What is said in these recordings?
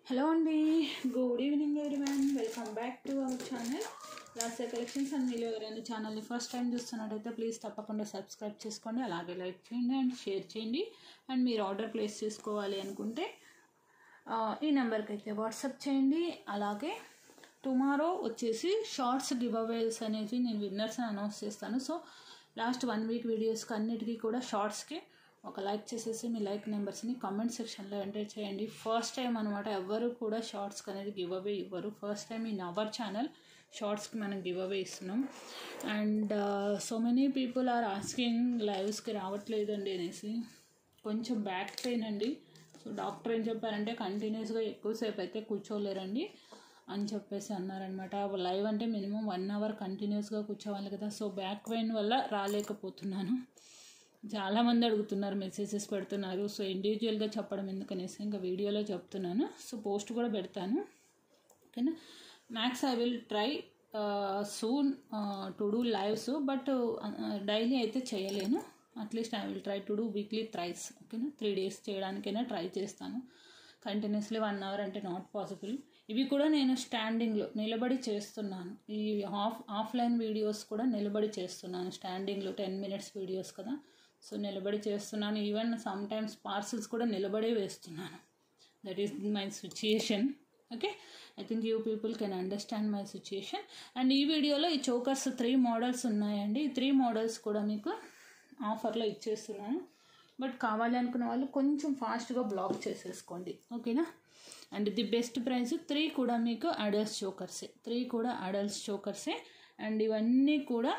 hello అండి good evening everyone welcome back to our channel రాసే collections and మీరు ఎవరైనా ఛానల్ని ఫస్ట్ టైం చూస్తున్నట్టయితే ప్లీజ్ తప్పకుండా సబ్స్క్రైబ్ చేసుకోండి అలాగే లైక్ చేయండి అండ్ షేర్ చేయండి అండ్ మీరు ఆర్డర్ ప్లేస్ చేసుకోవాలి అనుకుంటే ఆ, ఈ నెంబర్కి అయితే వాట్సాప్ చేయండి అలాగే టుమారో వచ్చేసి షార్ట్స్ గివ్ అవేస్ అనేవి నేను విన్నర్స్ అనౌన్స్ చేస్తాను సో లాస్ట్ వన్ వీక్ వీడియోస్కి అన్నిటికీ కూడా షార్ట్స్కి ఒక లైక్ చేసేసి మీ లైక్ నెంబర్స్ని కామెంట్ సెక్షన్లో ఎంటర్ చేయండి ఫస్ట్ టైం అనమాట ఎవరు కూడా షార్ట్స్కి అనేది గివ్ అవే ఇవ్వరు first time in our channel షార్ట్స్కి మనం గివ్ అవే ఇస్తున్నాం and so many people are asking లైవ్స్కి రావట్లేదండి అనేసి కొంచెం బ్యాక్ పెయిన్ అండి సో డాక్టర్ ఏం చెప్పారంటే కంటిన్యూస్గా ఎక్కువసేపు అయితే కూర్చోలేరండి అని చెప్పేసి అన్నారనమాట లైవ్ అంటే మినిమం వన్ అవర్ కంటిన్యూస్గా కూర్చోవాలి కదా సో బ్యాక్ పెయిన్ వల్ల రాలేకపోతున్నాను చాలామంది అడుగుతున్నారు మెసేజెస్ పెడుతున్నారు సో ఇండివిజువల్గా చెప్పడం ఎందుకనేసి ఇంకా వీడియోలో చెప్తున్నాను సో పోస్ట్ కూడా పెడతాను ఓకేనా max I will try soon to do lives but daily అయితే చేయలేను at least I will try to do weekly thrice ఓకేనా త్రీ డేస్ చేయడానికైనా ట్రై చేస్తాను కంటిన్యూస్లీ వన్ అవర్ అంటే నాట్ పాసిబుల్ ఇవి కూడా నేను స్టాండింగ్లో నిలబడి చేస్తున్నాను ఈ ఆఫ్ ఆఫ్లైన్ వీడియోస్ కూడా నిలబడి చేస్తున్నాను స్టాండింగ్లో టెన్ మినిట్స్ వీడియోస్ కదా సో నిలబడి చేస్తున్నాను ఈవెన్ సమ్ టైమ్స్ పార్సల్స్ కూడా నిలబడే వేస్తున్నాను that is my situation okay I think you people can understand my situation and ఈ వీడియోలో ఈ చోకర్స్ త్రీ మోడల్స్ ఉన్నాయండి ఈ త్రీ మోడల్స్ కూడా మీకు ఆఫర్లో ఇచ్చేస్తున్నాను బట్ కావాలి అనుకున్న వాళ్ళు కొంచెం ఫాస్ట్గా బ్లాక్ చేసేసుకోండి ఓకేనా and the best price three కూడా మీకు అడల్ట్స్ చోకర్సే త్రీ కూడా అడల్ట్స్ చోకర్సే అండ్ ఇవన్నీ కూడా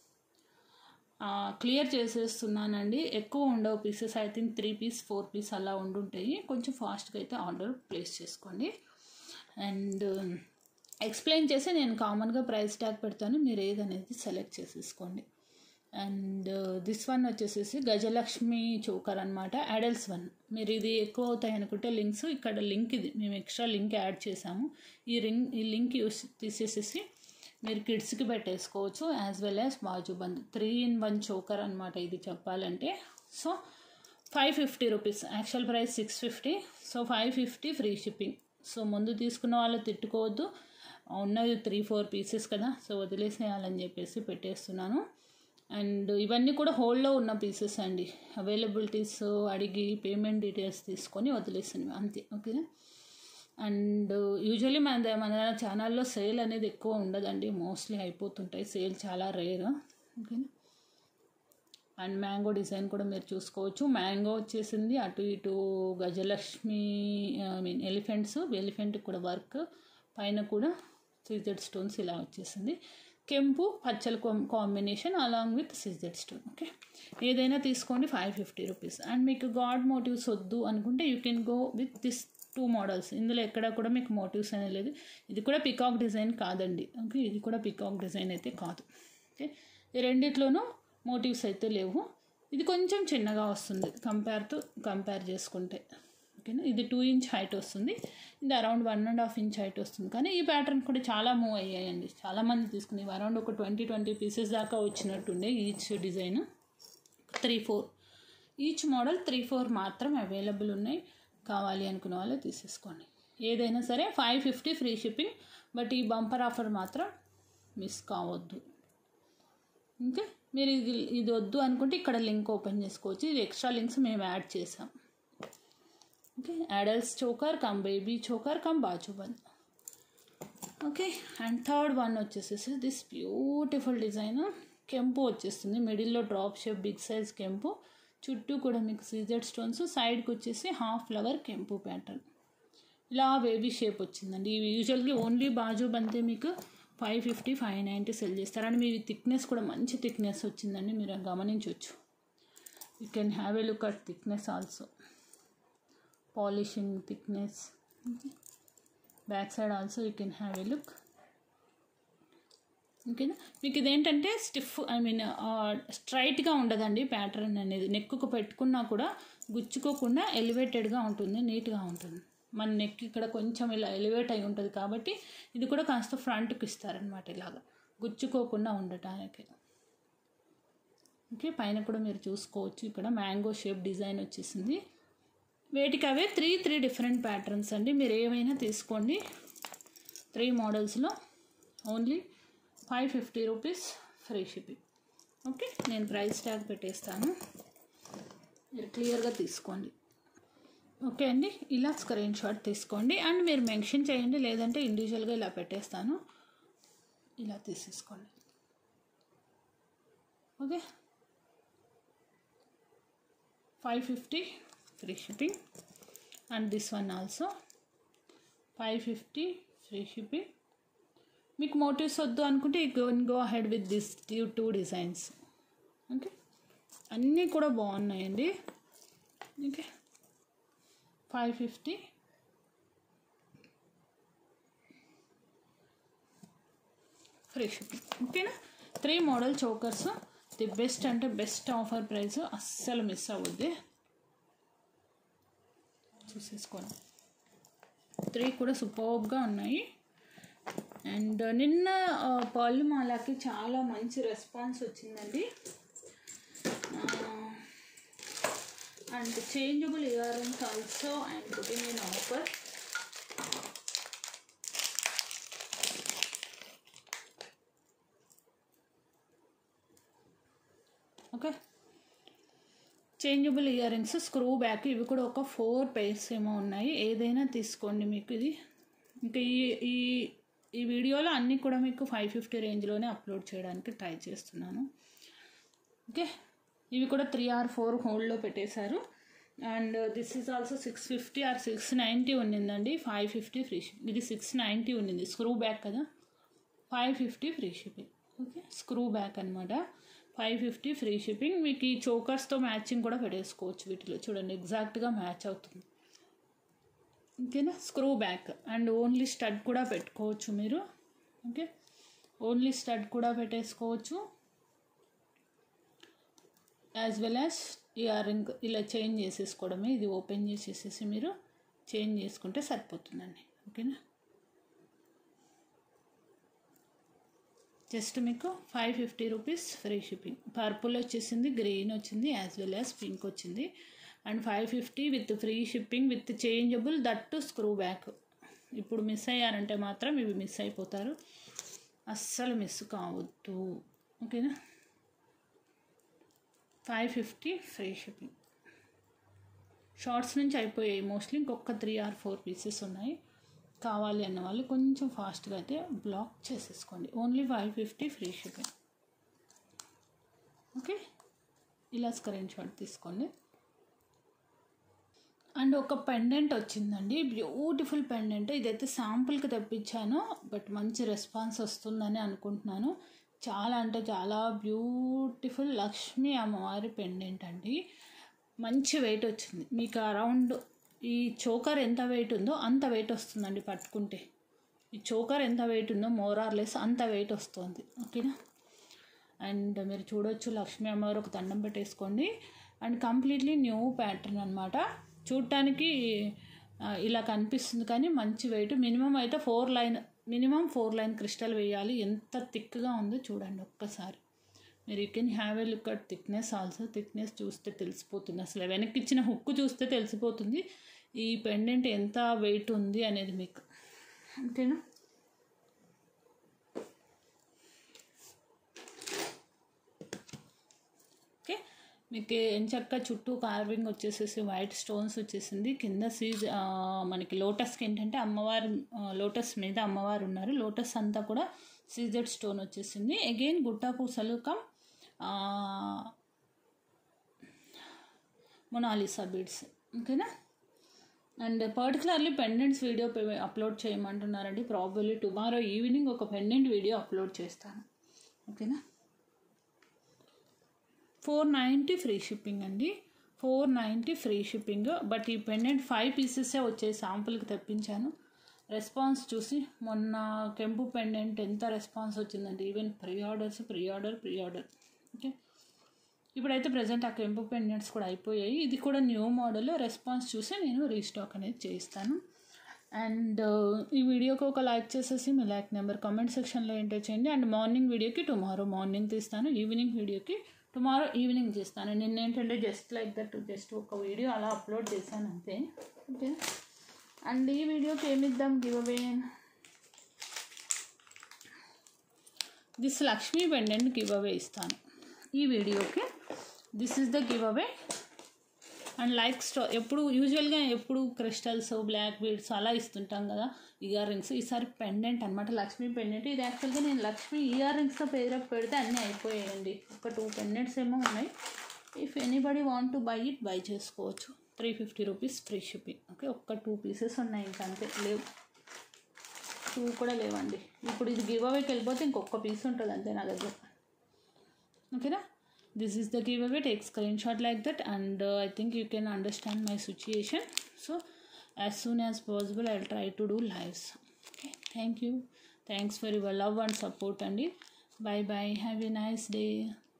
క్లియర్ చేసేస్తున్నానండి ఎక్కువ ఉండవు pieces I think three piece four piece అలా ఉండుంటాయి కొంచెం ఫాస్ట్గా అయితే ఆర్డర్ ప్లేస్ చేసుకోండి అండ్ ఎక్స్ప్లెయిన్ చేసి నేను కామన్గా ప్రైస్ ట్యాగ్ పెడతాను మీరు ఏదనేది సెలెక్ట్ చేసేసుకోండి అండ్ దిస్ వన్ వచ్చేసేసి గజలక్ష్మి చోకర్ అనమాట అడల్ట్స్ వన్ మీరు ఇది ఎక్కువ అవుతాయి అనుకుంటే లింక్స్ ఇక్కడ లింక్ ఇది మేము ఎక్స్ట్రా లింక్ యాడ్ చేసాము ఈ రింగ్ ఈ లింక్ యూస్ తీసేసేసి మీరు కిడ్స్కి పెట్టేసుకోవచ్చు as well as bajuband three in one choker అనమాట ఇది చెప్పాలంటే so five fifty rupees actual price six fifty so five fifty free shipping so ముందు తీసుకున్న వాళ్ళు తిట్టుకోవద్దు ఉన్నది త్రీ ఫోర్ పీసెస్ కదా సో వదిలేసేయాలని చెప్పేసి పెట్టేస్తున్నాను అండ్ ఇవన్నీ కూడా హోల్డ్లో ఉన్న పీసెస్ అండి అవైలబిలిటీస్ అడిగి పేమెంట్ డీటెయిల్స్ తీసుకొని వదిలేసినవి అంతే ఓకేనా అండ్ యూజువలీ మన ద- మన ఛానల్లో సేల్ అనేది ఎక్కువ ఉండదండి మోస్ట్లీ అయిపోతుంటాయి సేల్ చాలా రేర్ ఓకేనా అండ్ మ్యాంగో డిజైన్ కూడా మీరు చూసుకోవచ్చు మ్యాంగో వచ్చేసింది అటు ఇటు గజలక్ష్మి ఐ మీన్ ఎలిఫెంట్స్ ఎలిఫెంట్కి కూడా వర్క్ పైన కూడా సిజెడ్ స్టోన్స్ ఇలా వచ్చేసింది కెంపు పచ్చల combination along with CZ stone okay ఏదైనా తీసుకోండి ఫైవ్ ఫిఫ్టీ రూపీస్ అండ్ మీకు గాడ్ మోటివ్స్ వద్దు అనుకుంటే you can go with this two models ఇందులో ఎక్కడ కూడా మీకు మోటివ్స్ అనేది లేదు ఇది కూడా పికాక్ డిజైన్ కాదండి ఓకే ఇది కూడా పికాక్ డిజైన్ అయితే కాదు ఓకే ఈ రెండిట్లోనూ మోటివ్స్ అయితే లేవు ఇది కొంచెం చిన్నగా వస్తుంది కంపేర్ టు కంపేర్ చేసుకుంటే ఓకేనా ఇది టూ ఇంచ్ హైట్ వస్తుంది ఇది around one and half inch height వస్తుంది కానీ ఈ ప్యాటర్న్ కూడా చాలా మూవ్ అయ్యాయండి చాలామంది తీసుకుని అరౌండ్ ఒక ట్వంటీ ట్వంటీ పీసెస్ దాకా వచ్చినట్టుండే each design three four each model three four మాత్రం అవైలబుల్ ఉన్నాయి కావాలి అనుకున్న వాళ్ళు తీసేసుకోండి ఏదైనా సరే five fifty free shipping but ఈ బంపర్ ఆఫర్ మాత్రం మిస్ కావద్దు ఓకే మీరు ఇది ఇది వద్దు అనుకుంటే ఇక్కడ లింక్ ఓపెన్ చేసుకోవచ్చు ఇది ఎక్స్ట్రా లింక్స్ మేము యాడ్ చేసాం okay adults choker cum baby choker cum bajuband okay and third one వచ్చేసేసి దిస్ బ్యూటిఫుల్ డిజైన్ కెంపు వచ్చేస్తుంది మిడిల్లో డ్రాప్ షేప్ బిగ్ సైజ్ కెంపు చుట్టూ కూడా మీకు సీజెడ్ స్టోన్స్ సైడ్కి వచ్చేసి హాఫ్ ఫ్లవర్ కెంపు ప్యాటర్న్ ఇలా బేబీ షేప్ వచ్చిందండి ఇవి యూజువల్గా ఓన్లీ బాజు బంతే మీకు five fifty five ninety sell చేస్తారు అండ్ మీ థిక్నెస్ కూడా మంచి థిక్నెస్ వచ్చిందండి మీరు గమనించవచ్చు you can have a look at thickness also polishing thickness back side also you can have a look ఓకేనా మీకు ఇదేంటంటే స్టిఫ్ ఐ మీన్ స్ట్రైట్గా ఉండదండి ప్యాటర్న్ అనేది నెక్కు పెట్టుకున్నా కూడా గుచ్చుకోకుండా ఎలివేటెడ్గా ఉంటుంది నీట్గా ఉంటుంది మన నెక్ ఇక్కడ కొంచెం ఇలా ఎలివేట్ అయి ఉంటుంది కాబట్టి ఇది కూడా కాస్త ఫ్రంట్కి ఇస్తారనమాట ఇలాగా గుచ్చుకోకుండా ఉండటానికి ఓకే పైన కూడా మీరు చూసుకోవచ్చు ఇక్కడ మ్యాంగో షేప్ డిజైన్ వచ్చేసింది వేటికి అవే త్రీ త్రీ డిఫరెంట్ ప్యాటర్న్స్ అండి మీరు ఏమైనా తీసుకోండి త్రీ మోడల్స్లో only five fifty rupees free shipping okay నేను ప్రైస్ ట్యాగ్ పెట్టేస్తాను మీరు క్లియర్గా తీసుకోండి ఓకే అండి ఇలా స్క్రీన్ షాట్ తీసుకోండి అండ్ మీరు మెన్షన్ చేయండి లేదంటే ఇండివిజువల్గా ఇలా పెట్టేస్తాను ఇలా తీసేసుకోండి okay five fifty free shipping and this one also five fifty free shipping మీకు మోటివ్స్ వద్దు అనుకుంటే go go ahead with this two designs okay అన్నీ కూడా బాగున్నాయండి okay five fifty free shipping ఓకేనా three model chokers the best అంటే best offer price అస్సలు miss అవ్వద్ది చూసేసుకోండి త్రీ కూడా సూపర్గా ఉన్నాయి అండ్ నిన్న పళ్ళు మాలకి చాలా మంచి రెస్పాన్స్ వచ్చిందండి and changeable earrings also and putting in offer okay changeable earrings screw back ఇవి కూడా ఒక ఫోర్ పేర్స్ ఏమో ఉన్నాయి ఏదైనా తీసుకోండి మీకు ఇది ఇంకా ఈ ఈ ఈ వీడియోలో అన్నీ కూడా మీకు ఫైవ్ ఫిఫ్టీ రేంజ్లోనే అప్లోడ్ చేయడానికి ట్రై చేస్తున్నాను ఓకే ఇవి కూడా త్రీ ఆర్ ఫోర్ హోల్డ్లో పెట్టేశారు and this is also six fifty or six ninety ఉండిందండి ఫైవ్ ఫిఫ్టీ ఫ్రీ షిప్ ఇది సిక్స్ నైంటీ ఉండింది స్క్రూ బ్యాక్ కదా five fifty free shipping okay screw back అనమాట ఫైవ్ ఫిఫ్టీ ఫ్రీ షిప్పింగ్ మీకు ఈ చోకర్స్తో matching కూడా పెట్టేసుకోవచ్చు వీటిలో చూడండి ఎగ్జాక్ట్గా మ్యాచ్ అవుతుంది ఓకేనా screw back and only stud కూడా పెట్టుకోవచ్చు మీరు ఓకే ఓన్లీ స్టడ్ కూడా పెట్టేసుకోవచ్చు as well as earring ఇలా చేంజ్ చేసేసుకోవడమే ఇది ఓపెన్ చేసేసేసి మీరు చేంజ్ చేసుకుంటే సరిపోతుందండి ఓకేనా జస్ట్ మీకు five fifty rupees free shipping purple వచ్చేసింది గ్రీన్ వచ్చింది యాజ్ వెల్ యాజ్ పింక్ వచ్చింది and five fifty with free shipping with changeable that too screw back ఇప్పుడు మిస్ అయ్యారంటే మాత్రం ఇవి మిస్ అయిపోతారు అస్సలు మిస్ కావద్దు ఓకేనా five fifty free shipping shorts నుంచి అయిపోయాయి మోస్ట్లీ ఇంకొక త్రీ ఆర్ ఫోర్ పీసెస్ ఉన్నాయి కావాలి అన్న వాళ్ళు కొంచెం ఫాస్ట్గా అయితే బ్లాక్ చేసేసుకోండి only five fifty free shipping okay ఇలా స్క్రీన్ షాట్ తీసుకోండి అండ్ ఒక పెండెంట్ వచ్చిందండి బ్యూటిఫుల్ పెండెంట్ ఇదైతే శాంపుల్కి తెప్పించాను బట్ మంచి రెస్పాన్స్ వస్తుందని అనుకుంటున్నాను చాలా అంటే చాలా బ్యూటిఫుల్ లక్ష్మీ అమ్మవారి పెండెంట్ అండి మంచి వెయిట్ వచ్చింది మీకు అరౌండ్ ఈ చోకర్ ఎంత వెయిట్ ఉందో అంత వెయిట్ వస్తుందండి పట్టుకుంటే ఈ చోకర్ ఎంత వెయిట్ ఉందో మోరార్లెస్ అంత వెయిట్ వస్తుంది ఓకేనా అండ్ మీరు చూడొచ్చు లక్ష్మీ అమ్మవారు ఒక దండం పెట్టేసుకోండి అండ్ కంప్లీట్లీ న్యూ ప్యాటర్న్ అనమాట చూడటానికి ఇలా కనిపిస్తుంది కానీ మంచి వెయిట్ మినిమం అయితే four line minimum four line crystal వేయాలి ఎంత థిక్గా ఉందో చూడండి ఒక్కసారి మీరు you can have a look at thickness also thickness చూస్తే తెలిసిపోతుంది అసలు వెనక్కి ఇచ్చిన హుక్కు చూస్తే తెలిసిపోతుంది ఈ పెండెంట్ ఎంత వెయిట్ ఉంది అనేది మీకు ఓకేనా ఓకే మీకు ఎంచక్క చుట్టూ కార్వింగ్ వచ్చేసేసి వైట్ స్టోన్స్ వచ్చేసింది కింద సీజ్ మనకి లోటస్కి ఏంటంటే అమ్మవారు లోటస్ మీద అమ్మవారు ఉన్నారు లోటస్ అంతా కూడా సీజెడ్ స్టోన్ వచ్చేసింది అగైన్ గుట్టా పూసలు కమ్ మొనాలిసా బీడ్స్ ఓకేనా and particularly pendants video upload చేయమంటున్నారండి ప్రాబబ్లీ టుమారో ఈవినింగ్ ఒక పెండెంట్ వీడియో అప్లోడ్ చేస్తాను ఓకేనా ఫోర్ నైంటీ ఫ్రీ షిప్పింగ్ అండి four ninety free shipping but ఈ పెండెంట్ ఫైవ్ పీసెసే వచ్చాయి శాంపుల్కి తెప్పించాను రెస్పాన్స్ చూసి మొన్న కెంపు పెండెంట్ ఎంత రెస్పాన్స్ వచ్చిందండి even pre orders pre order pre order okay ఇప్పుడైతే ప్రజెంట్ ఆ కెంపు పెండెంట్స్ కూడా అయిపోయాయి ఇది కూడా న్యూ మోడల్ రెస్పాన్స్ చూసి నేను రీస్టాక్ అనేది చేయిస్తాను అండ్ ఈ వీడియోకి ఒక లైక్ చేసేసి మీ లైక్ నెంబర్ కామెంట్ సెక్షన్లో ఎంటర్ చేయండి అండ్ మార్నింగ్ వీడియోకి టుమారో మార్నింగ్ తీస్తాను ఈవినింగ్ వీడియోకి టుమారో ఈవినింగ్ చేస్తాను నిన్న ఏంటంటే జస్ట్ లైక్ దట్ జస్ట్ ఒక వీడియో అలా అప్లోడ్ చేశాను అంతే ఓకే అండ్ ఈ వీడియోకి ఏమిద్దాం giveaway this Lakshmi pendant giveaway ఇస్తాను ఈ వీడియోకి this is the giveaway and like స్టో ఎప్పుడు యూజువల్గా ఎప్పుడు క్రిస్టల్స్ బ్లాక్ బీడ్స్ అలా ఇస్తుంటాం కదా ఇయర్ రింగ్స్ ఈసారి పెండెంట్ అనమాట లక్ష్మీ పెండెంట్ ఇది యాక్చువల్గా నేను లక్ష్మీ ఇయర్ రింగ్స్తో పేరప్ పెడితే అన్నీ అయిపోయాయండి ఒక టూ పెండెంట్స్ ఏమో ఉన్నాయి if anybody want to buy it buy చేసుకోవచ్చు three fifty rupees free shipping okay ఒక్క టూ పీసెస్ ఉన్నాయి ఇంకా అంతే లేవు టూ కూడా లేవండి ఇప్పుడు ఇది గివ్ అవేకి వెళ్ళిపోతే ఇంకొక పీస్ ఉంటుంది అంతే నా దగ్గర ఓకేనా this is the giveaway take screenshot like that and uh, i think you can understand my situation so as soon as possible i'll try to do lives okay thank you thanks for your love and support and bye bye have a nice day